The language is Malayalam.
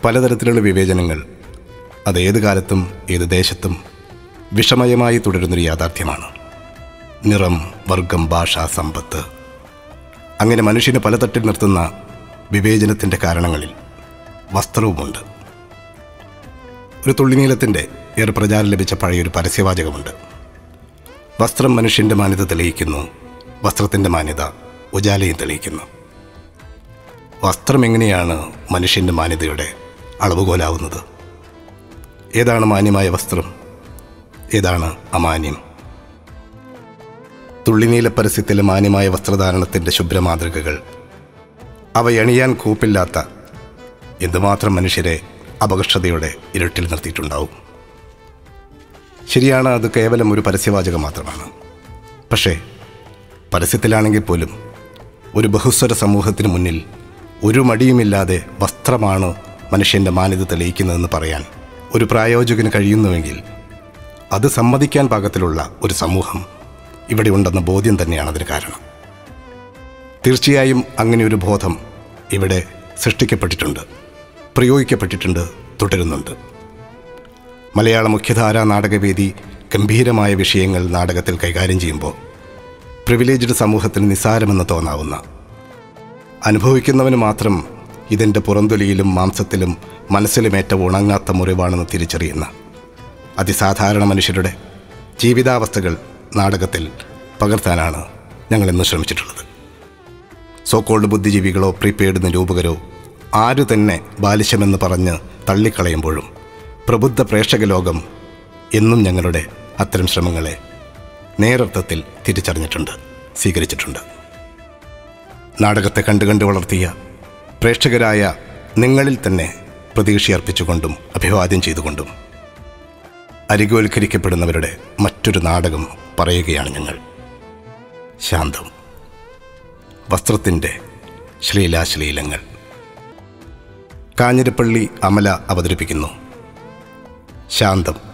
പലതരത്തിലുള്ള വിവേചനങ്ങൾ അത് ഏത് കാലത്തും ഏത് ദേശത്തും വിഷമയമായി തുടരുന്നൊരു യാഥാർത്ഥ്യമാണ് നിറം വർഗം ഭാഷ സമ്പത്ത് അങ്ങനെ മനുഷ്യനെ പല തട്ടിൽ നിർത്തുന്ന വിവേചനത്തിൻ്റെ കാരണങ്ങളിൽ വസ്ത്രവുമുണ്ട് ഒരു തുള്ളിനീളത്തിൻ്റെ ഏറെ പ്രചാരം ലഭിച്ച പഴയൊരു പരസ്യവാചകമുണ്ട് വസ്ത്രം മനുഷ്യൻ്റെ മാന്യത തെളിയിക്കുന്നു വസ്ത്രത്തിൻ്റെ മാന്യത ഉജാലയും തെളിയിക്കുന്നു വസ്ത്രം എങ്ങനെയാണ് മനുഷ്യൻ്റെ മാന്യതയുടെ അളവുകോലാവുന്നത് ഏതാണ് മാന്യമായ വസ്ത്രം ഏതാണ് അമാന്യം തുള്ളിനീല പരസ്യത്തിലെ മാന്യമായ വസ്ത്രധാരണത്തിൻ്റെ ശുഭ്രമാതൃകകൾ അവയണിയാൻ കൂപ്പില്ലാത്ത എന്തുമാത്രം മനുഷ്യരെ അപകർഷതയുടെ ഇരുട്ടിൽ നിർത്തിയിട്ടുണ്ടാവും ശരിയാണ് അത് കേവലം ഒരു പരസ്യവാചകം മാത്രമാണ് പക്ഷേ പരസ്യത്തിലാണെങ്കിൽ പോലും ഒരു ബഹുസ്വര സമൂഹത്തിന് മുന്നിൽ ഒരു മടിയുമില്ലാതെ വസ്ത്രമാണ് മനുഷ്യൻ്റെ മാന്യത തെളിയിക്കുന്നതെന്ന് പറയാൻ ഒരു പ്രായോജകന് കഴിയുന്നുവെങ്കിൽ അത് സമ്മതിക്കാൻ പാകത്തിലുള്ള ഒരു സമൂഹം ഇവിടെ ഉണ്ടെന്ന ബോധ്യം തന്നെയാണ് അതിന് കാരണം തീർച്ചയായും അങ്ങനെ ഒരു ബോധം ഇവിടെ സൃഷ്ടിക്കപ്പെട്ടിട്ടുണ്ട് പ്രയോഗിക്കപ്പെട്ടിട്ടുണ്ട് തുടരുന്നുണ്ട് മലയാള മുഖ്യധാരാ നാടകവേദി ഗംഭീരമായ വിഷയങ്ങൾ നാടകത്തിൽ കൈകാര്യം ചെയ്യുമ്പോൾ പ്രിവിലേജ്ഡ് സമൂഹത്തിന് നിസ്സാരമെന്ന് തോന്നാവുന്ന അനുഭവിക്കുന്നവന് മാത്രം ഇതിൻ്റെ പുറന്തൊലിയിലും മാംസത്തിലും മനസ്സിലുമേറ്റ ഉണങ്ങാത്ത മുറിവാണെന്ന് തിരിച്ചറിയുന്ന അതിസാധാരണ മനുഷ്യരുടെ ജീവിതാവസ്ഥകൾ നാടകത്തിൽ പകർത്താനാണ് ഞങ്ങൾ ഇന്ന് ശ്രമിച്ചിട്ടുള്ളത് സോക്കോൾഡ് ബുദ്ധിജീവികളോ പ്രീപെയ്ഡ് നിരൂപകരോ ആരു തന്നെ ബാലിശമെന്ന് പറഞ്ഞ് തള്ളിക്കളയുമ്പോഴും പ്രബുദ്ധ പ്രേക്ഷക ലോകം എന്നും ഞങ്ങളുടെ അത്തരം ശ്രമങ്ങളെ നേരർത്ഥത്തിൽ തിരിച്ചറിഞ്ഞിട്ടുണ്ട് സ്വീകരിച്ചിട്ടുണ്ട് നാടകത്തെ കണ്ടു കണ്ടു വളർത്തിയ പ്രേക്ഷകരായ നിങ്ങളിൽ തന്നെ പ്രതീക്ഷയർപ്പിച്ചുകൊണ്ടും അഭിവാദ്യം ചെയ്തുകൊണ്ടും അരികോൽക്കരിക്കപ്പെടുന്നവരുടെ മറ്റൊരു നാടകം പറയുകയാണ് ഞങ്ങൾ ശാന്തം വസ്ത്രത്തിൻ്റെ ശ്ലീലാശ്ലീലങ്ങൾ കാഞ്ഞിരപ്പള്ളി അമല അവതരിപ്പിക്കുന്നു ശാന്തം